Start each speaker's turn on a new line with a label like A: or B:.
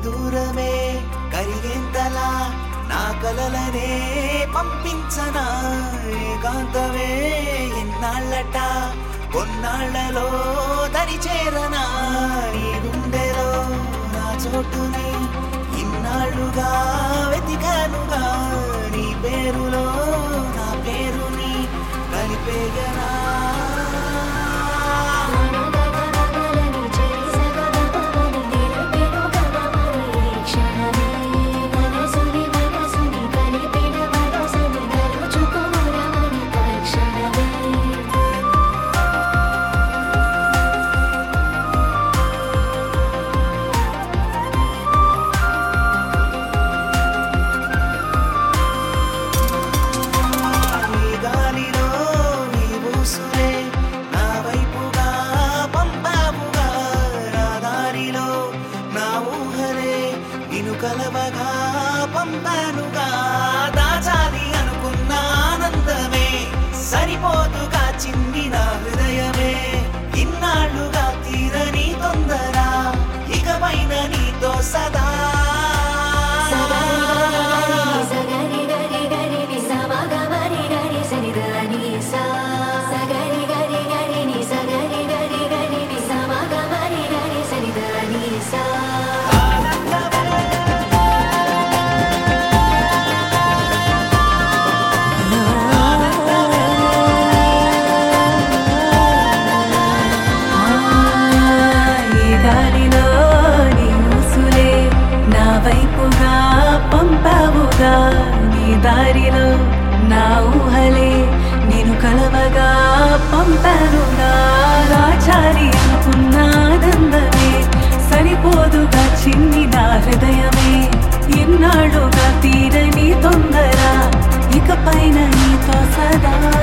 A: దూరమే కరిగేంతలా నా కలలనే పంపించనా ఏకాంతమే ఎన్నాళ్ళట కొన్నాళ్లలో దరి చేరనా నీ గుండెలో నా చోటుని ఇన్నాళ్ళుగా వెతికానుగా నీ పేరులో నా పేరుని కలిపేయనా
B: గగనగలని చేరి సగగగమని నిలిపెను గగమని ఈ క్షణమే మనసుని మనసుని కలిపిన మనసుని గలుచుకోరమని తక్షణమే
A: నీ గాలిలో నీ ఊసులే నా వైపుగా పంపావుగా నా దారిలో నా ఊహలే నిన్ను కలవగా పంపానుగా దాచాలి అనుకున్న ఆనందమే సరిపోతుగా చిన్ని నా హృదయమే ఇన్నాళ్ళుగా తీరని తొందర ఇకపైన నీతో సదా
B: సగరి గరి గరి ని సమగమరి గరి సనిదని సా సగరి గరి గరి ని సగరి గరి గరి ని సమగమరి గరి సనిదని సా
C: ఈ గాలిలో నీ ఊసులే నా వైపుగా పంపావుగా నీ దారిలో నా ఊహలే నేను కలవగా పంపానుగా రాచారి అనుకున్న ఆనందమే సరిపోదుగా చిన్ని నా హృదయమే ఎన్నాళ్ళుగా తీరని తొందర ఇకపైన నీతో సదా